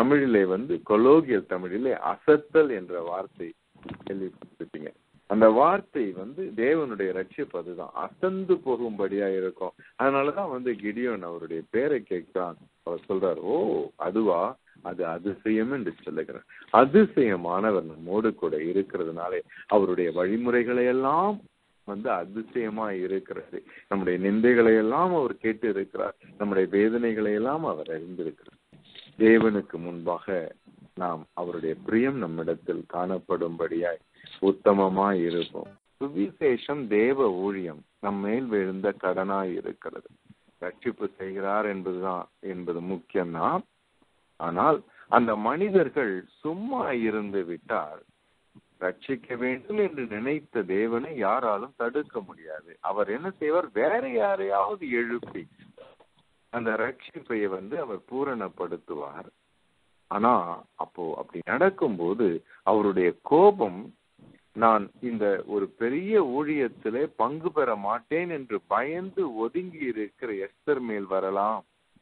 தமிழிலே வந்து கொலோகியல் தமிழிலே அசத்தல் என்ற வார்த்தை கேள்விப்பட்டிருப்பீங்க அந்த வார்த்தை வந்து தேவனுடைய ரட்சிப்பு அதுதான் அசந்து போகும்படியா இருக்கும் அதனாலதான் வந்து கிடியோன் அவருடைய பேரை கேட்கிறான் அவர் சொல்றார் ஓ அதுவா அது அதிசயம் என்று சொல்லுகிறார் அதிசயமானவர் நம்மோடு கூட இருக்கிறதுனாலே அவருடைய வழிமுறைகளை எல்லாம் வந்து அதிசயமா இருக்கிறது நம்முடைய நிந்தைகளை எல்லாம் அவர் கேட்டு இருக்கிறார் நம்முடைய வேதனைகளை எல்லாம் அவர் அறிந்திருக்கிறார் தேவனுக்கு முன்பாக நாம் அவருடைய பிரியம் நம்மிடத்தில் காணப்படும்படியாய் உத்தமமாய் இருப்போம் சுவிசேஷம் தேவ ஊழியம் நம் மேல் விழுந்த கடனாய் இருக்கிறது ரட்சிப்பு செய்கிறார் என்பதுதான் என்பது முக்கியம்தான் ஆனால் அந்த மனிதர்கள் சும்மா இருந்து விட்டால் ரட்சிக்க வேண்டும் என்று நினைத்த தேவனை யாராலும் தடுக்க முடியாது அவர் என்ன செய்வார் வேற யாரையாவது எழுப்பி அந்த ரட்சிப்பை வந்து அவர் பூரணப்படுத்துவார் ஆனா அப்போ அப்படி நடக்கும்போது அவருடைய கோபம் நான் இந்த ஒரு பெரிய ஊழியத்திலே பங்கு பெற மாட்டேன் என்று பயந்து ஒதுங்கி இருக்கிற எஸ்தர் மேல் வரலாம்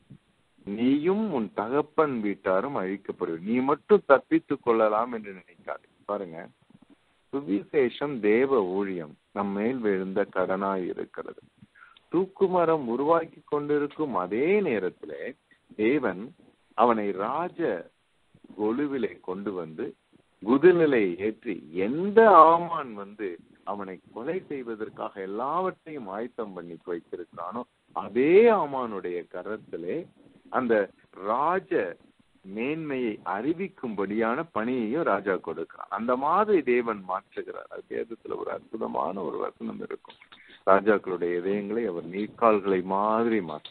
நீயும் உன் தகப்பன் வீட்டாரும் அழிக்கப்படுவ நீ மட்டும் தப்பித்துக் கொள்ளலாம் என்று நினைக்காது பாருங்க சுவிசேஷம் தேவ ஊழியம் நம் மேல் விழுந்த கடனாய் இருக்கிறது தூக்குமரம் உருவாக்கி கொண்டிருக்கும் அதே நேரத்திலே தேவன் அவனை ராஜ கொலுவிலே கொண்டு வந்து குதிநிலை ஏற்றி எந்த ஆமான் வந்து அவனை கொலை செய்வதற்காக எல்லாவற்றையும் ஆயத்தம் பண்ணி வைத்திருக்கிறானோ அதே ஆமானுடைய கரத்திலே அந்த ராஜ மேன்மையை அறிவிக்கும்படியான பணியையும் ராஜா கொடுக்கிறான் அந்த மாதிரி தேவன் மாற்றுகிறார் அது வேதத்துல ஒரு அற்புதமான ஒரு வசனம் இருக்கும் ராஜாக்களுடைய இதயங்களை அவர் நீர்க்கால்களை மாதிரி மாற்ற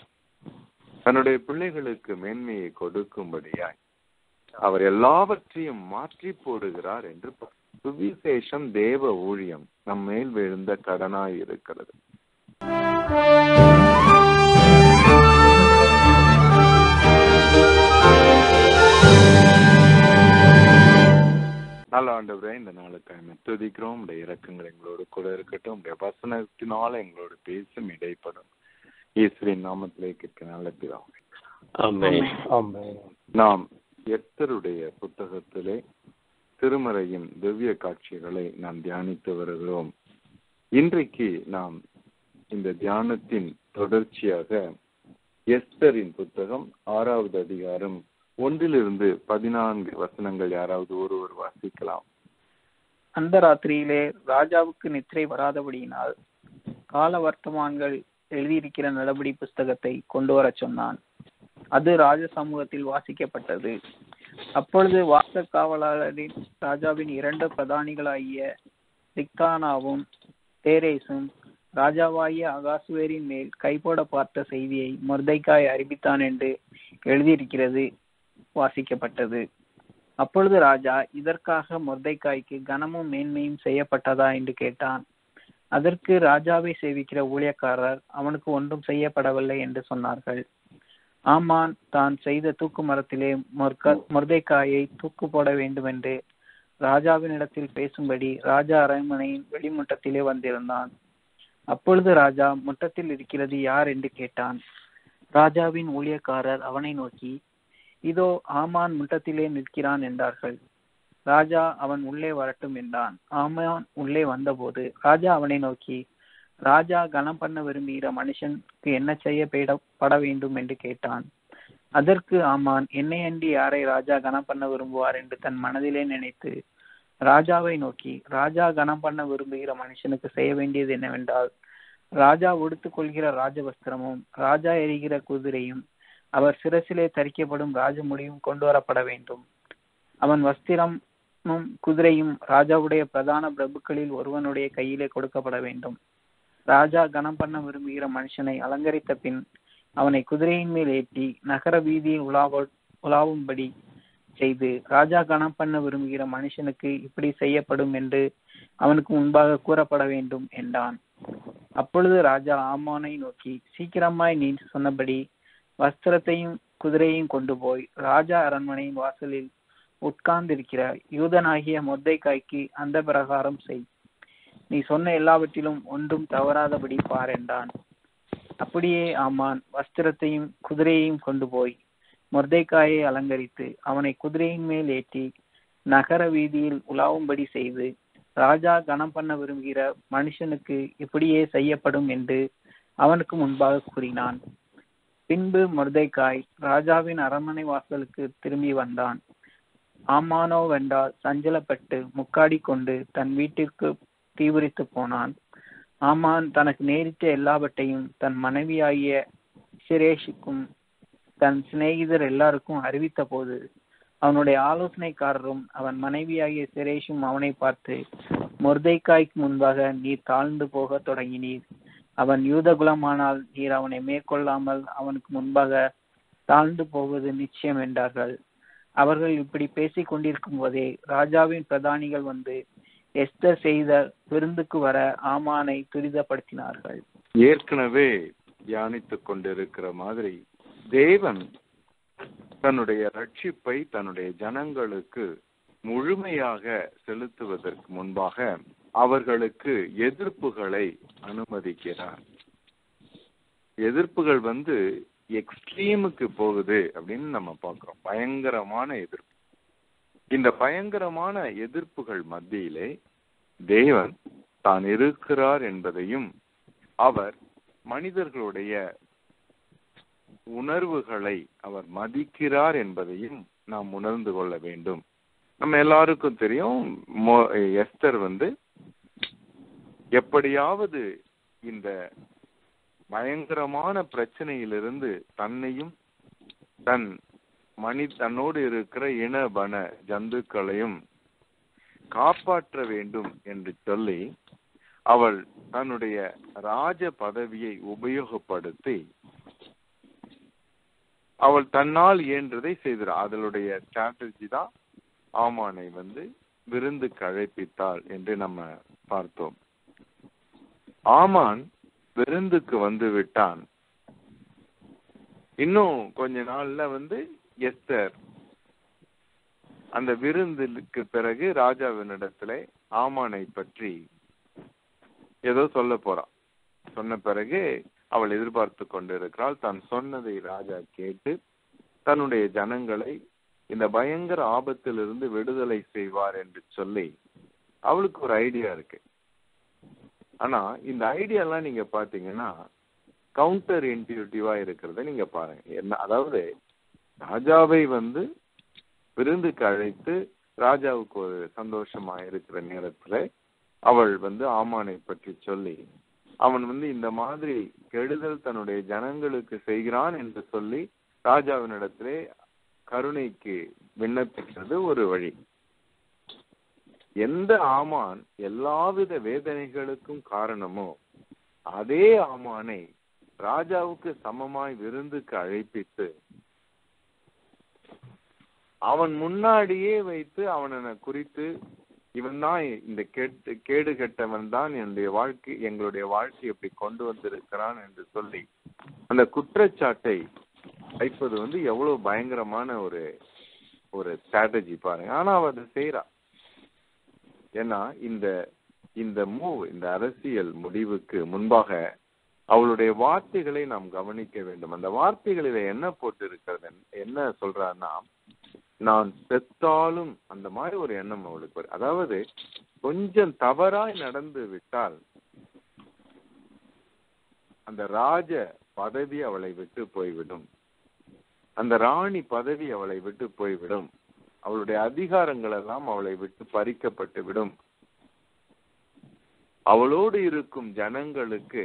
தன்னுடைய பிள்ளைகளுக்கு மேன்மையை கொடுக்கும்படியாய் அவர் எல்லாவற்றையும் மாற்றி போடுகிறார் என்று சுவிசேஷம் தேவ ஊழியம் நம் மேல் விழுந்த கடனாய் இருக்கிறது நல்ல ஆண்டவரே இந்த நாளுக்காக மெத்துதிக்கிறோம் உடைய இறக்கங்கள் எங்களோடு கூட இருக்கட்டும் உடைய வசனத்தினால எங்களோடு பேசும் இடைப்படும் ஈஸ்வரின் நாமத்திலே கேட்க நல்ல பிதாவே நாம் எத்தருடைய புத்தகத்திலே திருமறையின் திவ்ய காட்சிகளை நாம் தியானித்து வருகிறோம் இன்றைக்கு நாம் இந்த தியானத்தின் தொடர்ச்சியாக எஸ்தரின் புத்தகம் ஆறாவது அதிகாரம் ஒன்றிலிருந்து பதினான்கு வசனங்கள் யாராவது ஒருவர் வாசிக்கலாம் அந்த ராத்திரியிலே ராஜாவுக்கு நித்திரை வராதபடியினால் கால வர்த்தமான்கள் எழுதியிருக்கிற நடபடி புஸ்தகத்தை கொண்டு வரச் சொன்னான் அது ராஜ சமூகத்தில் வாசிக்கப்பட்டது அப்பொழுது வாச காவலாளரின் ராஜாவின் இரண்டு பிரதானிகளாகிய திக்தானாவும் தேரேசும் ராஜாவாகிய அகாசுவேரின் மேல் கைபோட பார்த்த செய்தியை மொர்தைக்காய் அறிவித்தான் என்று எழுதியிருக்கிறது வாசிக்கப்பட்டது அப்பொழுது ராஜா இதற்காக மொர்தைக்காய்க்கு கனமும் மேன்மையும் செய்யப்பட்டதா என்று கேட்டான் அதற்கு ராஜாவை சேவிக்கிற ஊழியக்காரர் அவனுக்கு ஒன்றும் செய்யப்படவில்லை என்று சொன்னார்கள் ஆமான் தான் செய்த தூக்கு மரத்திலே மொர்தைக்காயை தூக்கு போட வேண்டும் என்று ராஜாவினிடத்தில் பேசும்படி ராஜா அரண்மனையின் வெளிமுட்டத்திலே வந்திருந்தான் அப்பொழுது ராஜா முட்டத்தில் இருக்கிறது யார் என்று கேட்டான் ராஜாவின் ஊழியக்காரர் அவனை நோக்கி இதோ ஆமான் முட்டத்திலே நிற்கிறான் என்றார்கள் ராஜா அவன் உள்ளே வரட்டும் என்றான் ஆமான் உள்ளே வந்தபோது ராஜா அவனை நோக்கி ராஜா கனம் பண்ண விரும்புகிற மனுஷனுக்கு என்ன செய்யப்பட வேண்டும் என்று கேட்டான் அதற்கு ஆமான் என்னை அன்றி யாரை ராஜா கனம் பண்ண விரும்புவார் என்று தன் மனதிலே நினைத்து ராஜாவை நோக்கி ராஜா கனம் பண்ண விரும்புகிற மனுஷனுக்கு செய்ய வேண்டியது என்னவென்றால் ராஜா உடுத்துக் கொள்கிற ராஜவஸ்திரமும் ராஜா எரிகிற குதிரையும் அவர் சிரசிலே தரிக்கப்படும் ராஜமுடியும் கொண்டு வரப்பட வேண்டும் அவன் வஸ்திரமும் குதிரையும் ராஜாவுடைய பிரதான பிரபுக்களில் ஒருவனுடைய கையிலே கொடுக்கப்பட வேண்டும் ராஜா கனம் பண்ண விரும்புகிற மனுஷனை அலங்கரித்த பின் அவனை குதிரையின் மேல் ஏற்றி நகர வீதியில் உலாவ உலாவும்படி செய்து ராஜா கனம் பண்ண விரும்புகிற மனுஷனுக்கு இப்படி செய்யப்படும் என்று அவனுக்கு முன்பாக கூறப்பட வேண்டும் என்றான் அப்பொழுது ராஜா ஆமானை நோக்கி சீக்கிரமாய் நீ சொன்னபடி வஸ்திரத்தையும் குதிரையையும் கொண்டு போய் ராஜா அரண்மனையின் வாசலில் உட்கார்ந்திருக்கிற யூதனாகிய மொத்தைக்காய்க்கு அந்த பிரகாரம் செய் நீ சொன்ன எல்லாவற்றிலும் ஒன்றும் தவறாதபடி பார் என்றான் அப்படியே ஆமான் வஸ்திரத்தையும் குதிரையையும் கொண்டு போய் மொர்தைக்காயை அலங்கரித்து அவனை குதிரையின் மேல் ஏற்றி நகர வீதியில் உலாவும்படி செய்து ராஜா கனம் பண்ண விரும்புகிற மனுஷனுக்கு இப்படியே செய்யப்படும் என்று அவனுக்கு முன்பாக கூறினான் பின்பு மொர்தைக்காய் ராஜாவின் அரண்மனை வாசலுக்கு திரும்பி வந்தான் ஆமானோ வென்றால் சஞ்சலப்பட்டு முக்காடி கொண்டு தன் வீட்டிற்கு தீவிரித்து போனான் ஆமான் தனக்கு நேரிட்ட எல்லாவற்றையும் தன் மனைவியாகிய சிரேஷுக்கும் தன் சிநேகிதர் எல்லாருக்கும் அறிவித்த போது அவனுடைய ஆலோசனைக்காரரும் அவன் மனைவியாகிய சிரேஷும் அவனை பார்த்து மொர்தைக்காய்க்கு முன்பாக நீர் தாழ்ந்து போக தொடங்கினீர் அவன் யூத குலமானால் நீர் அவனை மேற்கொள்ளாமல் அவனுக்கு முன்பாக தாழ்ந்து போவது நிச்சயம் என்றார்கள் அவர்கள் இப்படி பேசிக் கொண்டிருக்கும் போதே ராஜாவின் பிரதானிகள் வந்து எஸ்தர் செய்த விருந்துக்கு வர ஆமானை துரிதப்படுத்தினார்கள் ஏற்கனவே தியானித்துக் கொண்டிருக்கிற மாதிரி தேவன் தன்னுடைய ரட்சிப்பை தன்னுடைய ஜனங்களுக்கு முழுமையாக செலுத்துவதற்கு முன்பாக அவர்களுக்கு எதிர்ப்புகளை அனுமதிக்கிறார் எதிர்ப்புகள் வந்து எக்ஸ்ட்ரீமுக்கு போகுது அப்படின்னு நம்ம பார்க்கிறோம் பயங்கரமான எதிர்ப்பு இந்த பயங்கரமான எதிர்ப்புகள் மத்தியிலே தேவன் தான் இருக்கிறார் என்பதையும் அவர் மனிதர்களுடைய உணர்வுகளை அவர் மதிக்கிறார் என்பதையும் நாம் உணர்ந்து கொள்ள வேண்டும் நம்ம எல்லாருக்கும் தெரியும் மோ- எஸ்தர் வந்து எப்படியாவது இந்த பயங்கரமான பிரச்சனையிலிருந்து தன்னையும் தன் மனி தன்னோடு இருக்கிற இன பன ஜந்துக்களையும் காப்பாற்ற வேண்டும் என்று சொல்லி அவள் தன்னுடைய ராஜ பதவியை உபயோகப்படுத்தி அவள் தன்னால் இயன்றதை செய்தார் அதனுடைய ஸ்ட்ராட்டஜி தான் ஆமானை வந்து விருந்துக்கு அழைப்பித்தாள் என்று நம்ம பார்த்தோம் ஆமான் விருந்துக்கு வந்து விட்டான் இன்னும் கொஞ்ச நாள்ல வந்து எஸ்தர் அந்த விருந்துக்கு பிறகு ராஜாவினிடத்துல ஆமானை பற்றி ஏதோ சொல்ல போறான் சொன்ன பிறகு அவள் எதிர்பார்த்து கொண்டிருக்கிறாள் தான் சொன்னதை ராஜா கேட்டு தன்னுடைய ஜனங்களை இந்த பயங்கர ஆபத்திலிருந்து விடுதலை செய்வார் என்று சொல்லி அவளுக்கு ஒரு ஐடியா இருக்கு ஆனா இந்த ஐடியா எல்லாம் நீங்க பாத்தீங்கன்னா கவுண்டர் இன்டியூட்டிவா இருக்கிறத நீங்க பாருங்க என்ன அதாவது ராஜாவை வந்து விருந்துக்கு அழைத்து ராஜாவுக்கு ஒரு சந்தோஷமா இருக்கிற நேரத்துல அவள் வந்து ஆமானை பற்றி சொல்லி அவன் வந்து இந்த மாதிரி கெடுதல் தன்னுடைய ஜனங்களுக்கு செய்கிறான் என்று சொல்லி ராஜாவினிடத்திலே கருணைக்கு விண்ணப்பிக்கிறது ஒரு வழி எந்த ஆமான் எல்லாவித வேதனைகளுக்கும் காரணமோ அதே ஆமானை ராஜாவுக்கு சமமாய் விருந்துக்கு அழைப்பித்து அவன் முன்னாடியே வைத்து அவனை குறித்து இவன் தான் இந்த கெட்டு கேடு கெட்டவன் தான் என்னுடைய வாழ்க்கை எங்களுடைய வாழ்க்கை இப்படி கொண்டு வந்திருக்கிறான் என்று சொல்லி அந்த குற்றச்சாட்டை வைப்பது வந்து எவ்வளவு பயங்கரமான ஒரு ஒரு ஸ்ட்ராட்டஜி பாருங்க ஆனா அவ அதை செய்யறா ஏன்னா இந்த இந்த மூவ் இந்த அரசியல் முடிவுக்கு முன்பாக அவளுடைய வார்த்தைகளை நாம் கவனிக்க வேண்டும் அந்த வார்த்தைகளில என்ன போட்டு இருக்கிறது என்ன சொல்றான்னா நான் செத்தாலும் அந்த மாதிரி ஒரு எண்ணம் அவளுக்கு வரும் அதாவது கொஞ்சம் தவறாய் நடந்து விட்டால் அந்த ராஜ பதவி அவளை விட்டு போய்விடும் அந்த ராணி பதவி அவளை விட்டு போய்விடும் அவளுடைய அதிகாரங்கள் எல்லாம் அவளை விட்டு பறிக்கப்பட்டு விடும் அவளோடு இருக்கும் ஜனங்களுக்கு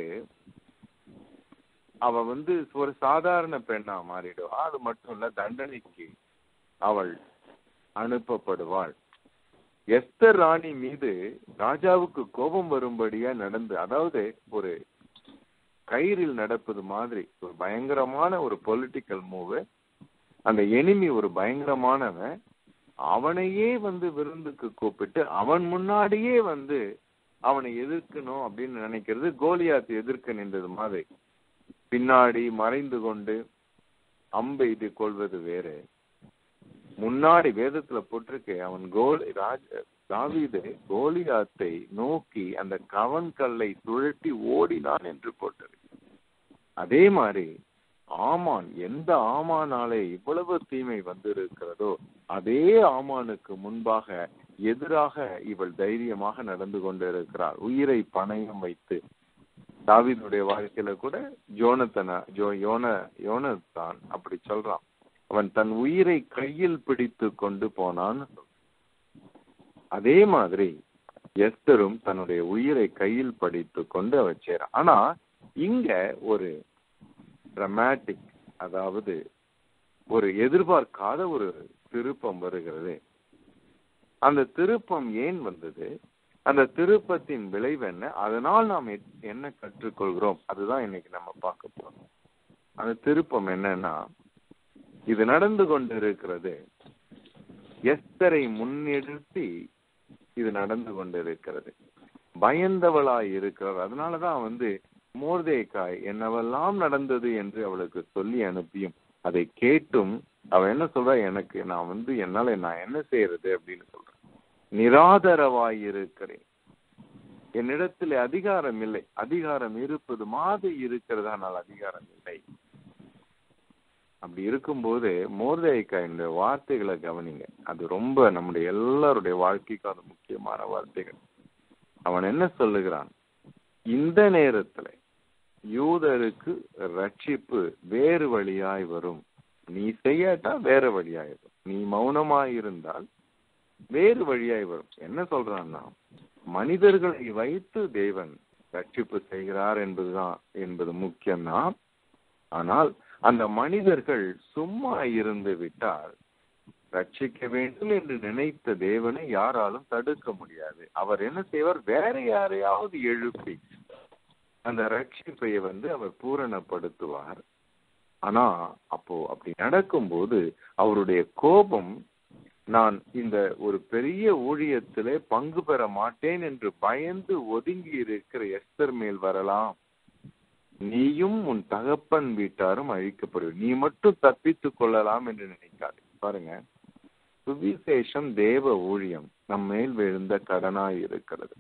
அவ வந்து ஒரு சாதாரண பெண்ணா மாறிடுவா அது மட்டும் இல்ல தண்டனைக்கு அவள் அனுப்பப்படுவாள் எஸ்தர் ராணி மீது ராஜாவுக்கு கோபம் வரும்படியா நடந்து அதாவது ஒரு கயிறில் நடப்பது மாதிரி ஒரு பயங்கரமான ஒரு பொலிட்டிக்கல் மூவ் அந்த எனிமி ஒரு பயங்கரமானவன் அவனையே வந்து விருந்துக்கு கூப்பிட்டு அவன் முன்னாடியே வந்து அவனை எதிர்க்கணும் அப்படின்னு நினைக்கிறது கோலியாத் எதிர்க்க நின்றது மாதிரி பின்னாடி மறைந்து கொண்டு அம்பெய்து கொள்வது வேறு முன்னாடி வேதத்துல போட்டிருக்கு அவன் கோல் ராஜ தாவீது கோலியாத்தை நோக்கி அந்த கவன் கல்லை சுழட்டி ஓடினான் என்று போட்டிருக்கு அதே மாதிரி ஆமான் எந்த ஆமானாலே இவ்வளவு தீமை வந்திருக்கிறதோ அதே ஆமானுக்கு முன்பாக எதிராக இவள் தைரியமாக நடந்து கொண்டிருக்கிறார் உயிரை பணயம் வைத்து தாவீதுடைய வாழ்க்கையில கூட ஜோனத்தன ஜோ யோன யோனத்தான் அப்படி சொல்றான் அவன் தன் உயிரை கையில் பிடித்து கொண்டு போனான் அதே மாதிரி எஸ்தரும் தன்னுடைய உயிரை கையில் படித்து கொண்டு அவன் சேரான் ஆனா இங்க ஒரு டிரமாட்டிக் அதாவது ஒரு எதிர்பார்க்காத ஒரு திருப்பம் வருகிறது அந்த திருப்பம் ஏன் வந்தது அந்த திருப்பத்தின் விளைவு என்ன அதனால் நாம் எ- என்ன கற்றுக்கொள்கிறோம் அதுதான் இன்னைக்கு நம்ம பார்க்க போறோம் அந்த திருப்பம் என்னன்னா இது நடந்து கொண்டிருக்கிறது எஸ்தரை முன்னிறுத்தி இது நடந்து கொண்டிருக்கிறது பயந்தவளாய் இருக்கிறார் அதனாலதான் வந்து மோர்தேக்காய் என்னவெல்லாம் நடந்தது என்று அவளுக்கு சொல்லி அனுப்பியும் அதை கேட்டும் அவ என்ன சொல்றா எனக்கு நான் வந்து என்னால நான் என்ன செய்யறது அப்படின்னு சொல்றேன் நிராதரவாய் இருக்கிறேன் என்னிடத்தில் அதிகாரம் இல்லை அதிகாரம் இருப்பது மாதிரி இருக்கிறதானால் அதிகாரம் இல்லை அப்படி இருக்கும்போது மோர்தேக்கா இந்த வார்த்தைகளை கவனிங்க அது ரொம்ப நம்முடைய எல்லாருடைய வாழ்க்கைக்கும் அது முக்கியமான வார்த்தைகள் அவன் என்ன சொல்லுகிறான் இந்த நேரத்துல யூதருக்கு ரட்சிப்பு வேறு வழியாய் வரும் நீ செய்யாட்டா வேற வழியாய் வரும் நீ மௌனமாய் இருந்தால் வேறு வழியாய் வரும் என்ன சொல்றான்னா மனிதர்களை வைத்து தேவன் ரட்சிப்பு செய்கிறார் என்பதுதான் என்பது முக்கியம்தான் ஆனால் அந்த மனிதர்கள் சும்மா இருந்து விட்டால் ரட்சிக்க வேண்டும் என்று நினைத்த தேவனை யாராலும் தடுக்க முடியாது அவர் என்ன செய்வார் வேற யாரையாவது எழுப்பி அந்த ரட்சிப்பை வந்து அவர் பூரணப்படுத்துவார் ஆனா அப்போ அப்படி நடக்கும்போது அவருடைய கோபம் நான் இந்த ஒரு பெரிய ஊழியத்திலே பங்கு பெற மாட்டேன் என்று பயந்து ஒதுங்கி இருக்கிற எஸ்தர் மேல் வரலாம் நீயும் உன் தகப்பன் வீட்டாரும் அழிக்கப்படுவீர் நீ மட்டும் தப்பித்துக் கொள்ளலாம் என்று நினைக்காது பாருங்க சுவிசேஷம் தேவ ஊழியம் நம் மேல் விழுந்த கடனாய் இருக்கிறது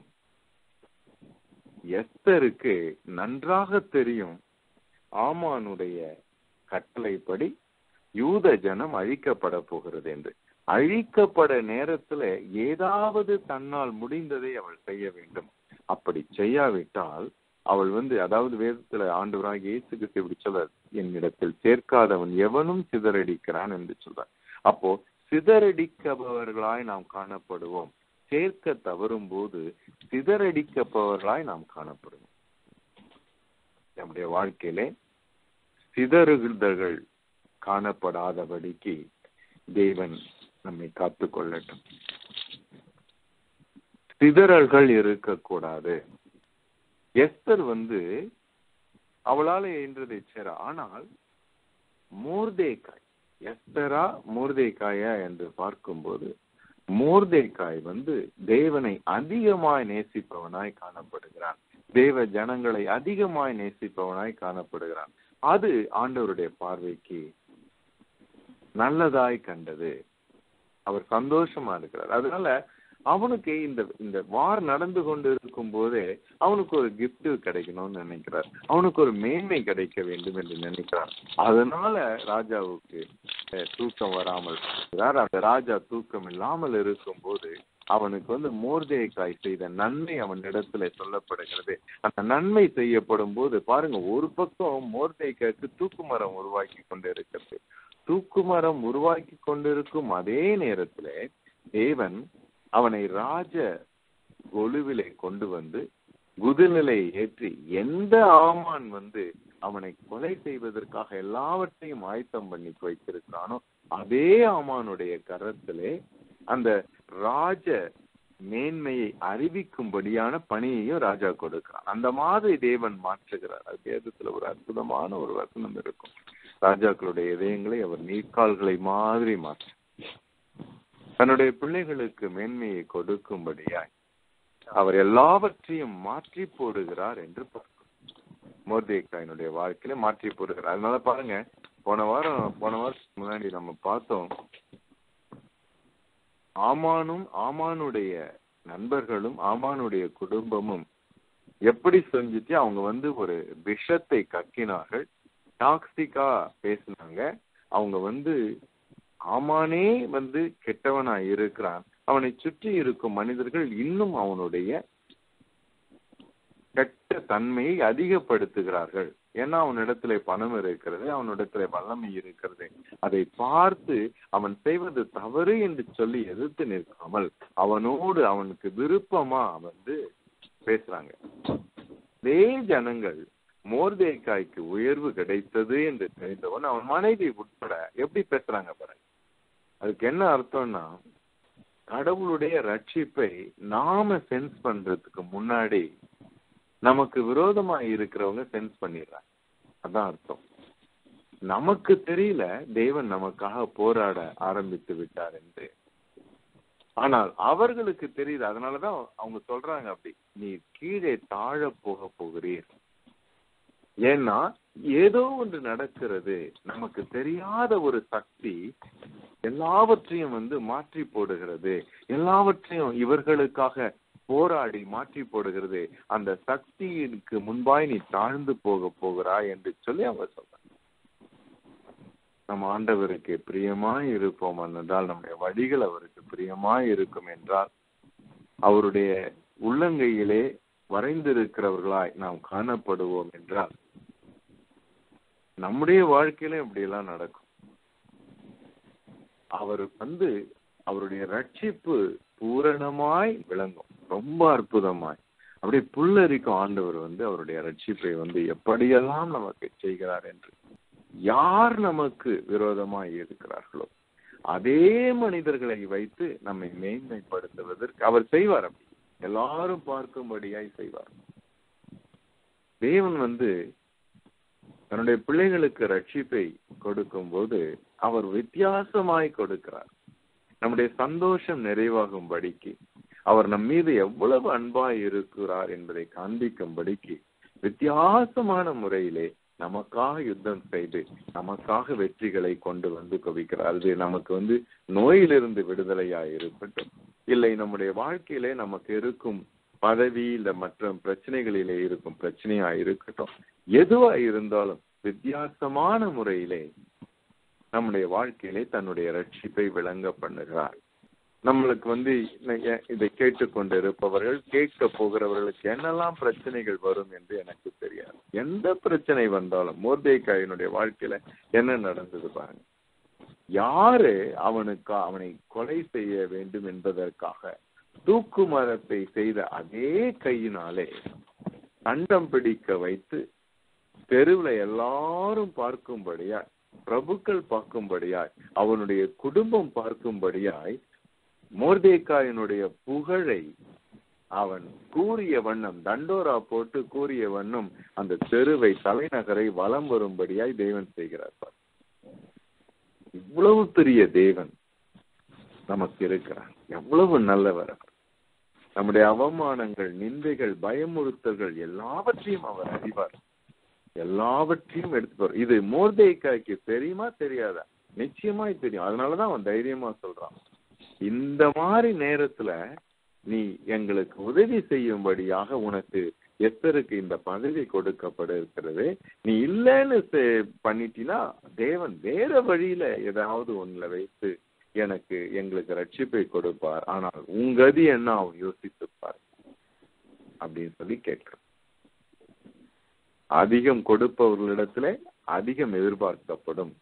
எஸ்தருக்கு நன்றாக தெரியும் ஆமானுடைய கட்டளைப்படி யூத ஜனம் அழிக்கப்பட போகிறது என்று அழிக்கப்பட நேரத்துல ஏதாவது தன்னால் முடிந்ததை அவள் செய்ய வேண்டும் அப்படி செய்யாவிட்டால் அவள் வந்து அதாவது வேதத்துல ஆண்டவராக இயேசு கிறிஸ்து இப்படி சொல்றார் என்னிடத்தில் சேர்க்காதவன் எவனும் சிதறடிக்கிறான் என்று சொல்றார் அப்போ சிதறடிக்கபவர்களாய் நாம் காணப்படுவோம் சேர்க்க தவறும் போது சிதறடிக்கப்பவர்களாய் நாம் காணப்படுவோம் நம்முடைய வாழ்க்கையிலே சிதறுதல்கள் காணப்படாதபடிக்கு தேவன் நம்மை காத்து கொள்ளட்டும் சிதறல்கள் இருக்கக்கூடாது எஸ்தர் வந்து அவளால என்றதை சேர ஆனால் மூர்தேக்காய் எஸ்தரா மூர்தேக்காயா என்று பார்க்கும்போது மூர்தேக்காய் வந்து தேவனை அதிகமாய் நேசிப்பவனாய் காணப்படுகிறான் தேவ ஜனங்களை அதிகமாய் நேசிப்பவனாய் காணப்படுகிறான் அது ஆண்டவருடைய பார்வைக்கு நல்லதாய் கண்டது அவர் சந்தோஷமா இருக்கிறார் அதனால அவனுக்கு இந்த இந்த வார் நடந்து கொண்டு இருக்கும் போதே அவனுக்கு ஒரு gift கிடைக்கணும்னு நினைக்கிறார் அவனுக்கு ஒரு மேன்மை கிடைக்க வேண்டும் என்று நினைக்கிறார் அதனால ராஜாவுக்கு அஹ், தூக்கம் வராமல் இருக்கிறார் அந்த ராஜா தூக்கம் இல்லாமல் இருக்கும்போது அவனுக்கு வந்து மோர்தேக்காய் செய்த நன்மை அவன் இடத்துல சொல்லப்படுகிறது அந்த நன்மை செய்யப்படும் போது பாருங்க ஒரு பக்கம் மோர்தேக்காய்க்கு தூக்கு மரம் உருவாக்கி கொண்டு இருக்கிறது தூக்கு மரம் உருவாக்கி கொண்டிருக்கும் அதே நேரத்துல தேவன் அவனை ராஜ கொலுவிலே கொண்டு வந்து குதிநிலை ஏற்றி எந்த ஆமான் வந்து அவனை கொலை செய்வதற்காக எல்லாவற்றையும் ஆயத்தம் பண்ணி வைத்திருக்கிறானோ அதே ஆமானுடைய கரத்திலே அந்த ராஜ மேன்மையை அறிவிக்கும்படியான பணியையும் ராஜா கொடுக்கிறான் அந்த மாதிரி தேவன் மாற்றுகிறார் அது வேதத்துல ஒரு அற்புதமான ஒரு வசனம் இருக்கும் ராஜாக்களுடைய இதயங்களை அவர் நீர்க்கால்களை மாதிரி மாற்ற தன்னுடைய பிள்ளைகளுக்கு மேன்மையை கொடுக்கும்படியாய் அவர் எல்லாவற்றையும் மாற்றி போடுகிறார் என்று பார்க்கிறோம் மோர்தேக்காயினுடைய வாழ்க்கையில மாற்றி போடுகிறார் அதனால பாருங்க போன வாரம் போன வாரத்துக்கு முன்னாடி நம்ம பார்த்தோம் ஆமானும் ஆமானுடைய நண்பர்களும் ஆமானுடைய குடும்பமும் எப்படி செஞ்சுட்டு அவங்க வந்து ஒரு விஷத்தை கக்கினார்கள் டாக்ஸிக்கா பேசினாங்க அவங்க வந்து ஆமானே வந்து கெட்டவனா இருக்கிறான் அவனை சுற்றி இருக்கும் மனிதர்கள் இன்னும் அவனுடைய கெட்ட தன்மையை அதிகப்படுத்துகிறார்கள் ஏன்னா அவனிடத்துல பணம் இருக்கிறது அவனிடத்துல வல்லமை இருக்கிறது அதை பார்த்து அவன் செய்வது தவறு என்று சொல்லி எதிர்த்து நிற்காமல் அவனோடு அவனுக்கு விருப்பமா வந்து பேசுறாங்க இதே ஜனங்கள் மோர்தேக்காய்க்கு உயர்வு கிடைத்தது என்று தெரிந்தவன் அவன் மனைவி உட்பட எப்படி பேசுறாங்க பாருங்க அதுக்கு என்ன அர்த்தம்னா கடவுளுடைய ரட்சிப்பை நாம சென்ஸ் பண்றதுக்கு முன்னாடி நமக்கு விரோதமா இருக்கிறவங்க சென்ஸ் பண்ணிடுறாங்க அதான் அர்த்தம் நமக்கு தெரியல தேவன் நமக்காக போராட ஆரம்பித்து விட்டார் என்று ஆனால் அவர்களுக்கு தெரியுது அதனாலதான் அவங்க சொல்றாங்க அப்படி நீ கீழே தாழ போக போகிறீர் ஏன்னா ஏதோ ஒன்று நடக்கிறது நமக்கு தெரியாத ஒரு சக்தி எல்லாவற்றையும் வந்து மாற்றி போடுகிறது எல்லாவற்றையும் இவர்களுக்காக போராடி மாற்றி போடுகிறது அந்த சக்திக்கு முன்பாய் நீ தாழ்ந்து போக போகிறாய் என்று சொல்லி அவங்க சொல்றாங்க நம்ம ஆண்டவருக்கு பிரியமாய் இருப்போம் என்றால் நம்முடைய வழிகள் அவருக்கு பிரியமாய் இருக்கும் என்றால் அவருடைய உள்ளங்கையிலே வரைந்திருக்கிறவர்களாய் நாம் காணப்படுவோம் என்றால் நம்முடைய வாழ்க்கையில இப்படி எல்லாம் நடக்கும் அவர் வந்து அவருடைய ரட்சிப்பு பூரணமாய் விளங்கும் ரொம்ப அற்புதமாய் அப்படியே புல்லரிக்கும் ஆண்டவர் வந்து அவருடைய ரட்சிப்பை வந்து எப்படியெல்லாம் நமக்கு செய்கிறார் என்று யார் நமக்கு விரோதமாய் இருக்கிறார்களோ அதே மனிதர்களை வைத்து நம்மை மேன்மைப்படுத்துவதற்கு அவர் செய்வார் அப்படி எல்லாரும் பார்க்கும்படியாய் செய்வார் தேவன் வந்து தன்னுடைய பிள்ளைகளுக்கு ரட்சிப்பை கொடுக்கும் போது அவர் வித்தியாசமாய் கொடுக்கிறார் நம்முடைய சந்தோஷம் நிறைவாகும்படிக்கு அவர் நம் மீது எவ்வளவு அன்பாய் இருக்கிறார் என்பதை காண்பிக்கும்படிக்கு வித்தியாசமான முறையிலே நமக்காக யுத்தம் செய்து நமக்காக வெற்றிகளை கொண்டு வந்து குவிக்கிறார் அது நமக்கு வந்து நோயிலிருந்து விடுதலையா இருக்கட்டும் இல்லை நம்முடைய வாழ்க்கையிலே நமக்கு இருக்கும் பதவி இல்ல மற்ற பிரச்சனைகளிலே இருக்கும் பிரச்சனையா இருக்கட்டும் எதுவா இருந்தாலும் வித்தியாசமான முறையிலே நம்முடைய வாழ்க்கையிலே தன்னுடைய ரட்சிப்பை விளங்க பண்ணுகிறார் நம்மளுக்கு வந்து இதை கேட்டுக்கொண்டு இருப்பவர்கள் கேட்க போகிறவர்களுக்கு என்னெல்லாம் பிரச்சனைகள் வரும் என்று எனக்கு தெரியாது எந்த பிரச்சனை வந்தாலும் மோர்தேக்காயினுடைய வாழ்க்கையில என்ன நடந்தது பாருங்க யாரு அவனுக்கு அவனை கொலை செய்ய வேண்டும் என்பதற்காக தூக்கு மரத்தை செய்த அதே கையினாலே கண்டம் பிடிக்க வைத்து தெருவுல எல்லாரும் பார்க்கும்படியாய் பிரபுக்கள் பார்க்கும்படியாய் அவனுடைய குடும்பம் பார்க்கும்படியாய் மோர்தேக்காயினுடைய புகழை அவன் கூறிய வண்ணம் தண்டோரா போட்டு கூறிய வண்ணம் அந்த தெருவை தலைநகரை வலம் வரும்படியாய் தேவன் செய்கிறார் இவ்வளவு பெரிய தேவன் நமக்கு இருக்கிறார் எவ்வளவு நல்லவர் அவர் நம்முடைய அவமானங்கள் நிந்தைகள் பயமுறுத்தல்கள் எல்லாவற்றையும் அவர் அறிவார் எல்லாவற்றையும் எடுத்துப்பார் இது மோர்தேக்காய்க்கு தெரியுமா தெரியாதா நிச்சயமாய் தெரியும் அதனாலதான் அவன் தைரியமா சொல்றான் இந்த மாதிரி நேரத்துல நீ எங்களுக்கு உதவி செய்யும்படியாக உனக்கு எத்தருக்கு இந்த பதவி கொடுக்கப்பட இருக்கிறது நீ இல்லைன்னு பண்ணிட்டினா தேவன் வேற வழியில ஏதாவது ஒண்ணுல வைத்து எனக்கு எங்களுக்கு ரட்சிப்பை கொடுப்பார் ஆனால் உங்கதி என்ன அவன் யோசித்துப்பார் அப்படின்னு சொல்லி கேட்கிறான் அதிகம் கொடுப்பவர்களிடத்துல அதிகம் எதிர்பார்க்கப்படும்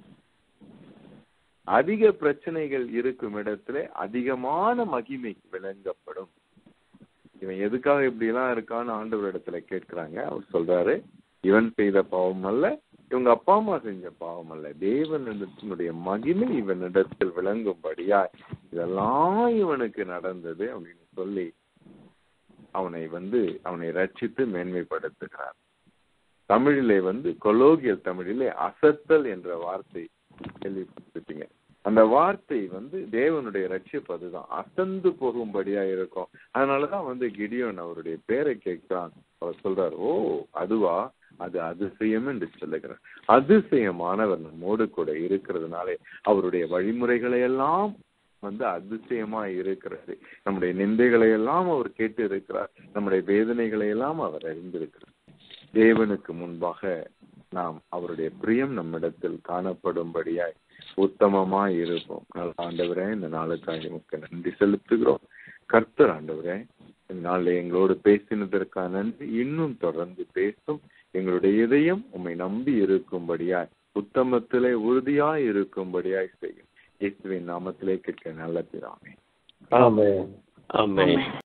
அதிக பிரச்சனைகள் இருக்கும் இடத்துல அதிகமான மகிமை விளங்கப்படும் இவன் எதுக்காக இப்படி எல்லாம் இருக்கான்னு ஆண்டவர் இடத்துல கேட்கிறாங்க அவர் சொல்றாரு இவன் செய்த பாவம் அல்ல இவங்க அப்பா அம்மா செஞ்ச பாவம் அல்ல தேவனிடத்தினுடைய மகிமை இவனிடத்தில் விளங்கும்படியா இதெல்லாம் இவனுக்கு நடந்தது அப்படின்னு சொல்லி அவனை வந்து அவனை ரட்சித்து மேன்மைப்படுத்துகிறார் தமிழிலே வந்து கொலோகியல் தமிழிலே அசத்தல் என்ற வார்த்தை கேள்விப்பட்டிருப்பீங்க அந்த வார்த்தை வந்து தேவனுடைய ரட்சிப்பு அதுதான் அசந்து போகும்படியா இருக்கும் அதனாலதான் வந்து கிடியோன் அவருடைய பேரை கேட்கிறான் அவர் சொல்றார் ஓ அதுவா அது அதிசயம் என்று சொல்லுகிறார் அதிசயமானவர் நம்மோடு கூட இருக்கிறதுனாலே அவருடைய வழிமுறைகளை எல்லாம் வந்து அதிசயமா இருக்கிறது நம்முடைய நிந்தைகளை எல்லாம் அவர் கேட்டு இருக்கிறார் நம்முடைய வேதனைகளை எல்லாம் அவர் அறிந்திருக்கிறார் தேவனுக்கு முன்பாக நாம் அவருடைய பிரியம் நம்மிடத்தில் காணப்படும்படியாய் உத்தமமாய் இருப்போம் நல்ல ஆண்டவரே இந்த நாளுக்காக உமக்கு நன்றி செலுத்துகிறோம் கர்த்தர் ஆண்டவரே இந்த நாளில் எங்களோடு பேசினதற்காக நன்றி இன்னும் தொடர்ந்து பேசும் எங்களுடைய இதயம் உம்மை நம்பி இருக்கும்படியாய் உத்தமத்திலே உறுதியாய் இருக்கும்படியாய் செய்யும் இயேசுவின் நாமத்திலே கேட்க நல்ல பிதாமே ஆமென் ஆமென்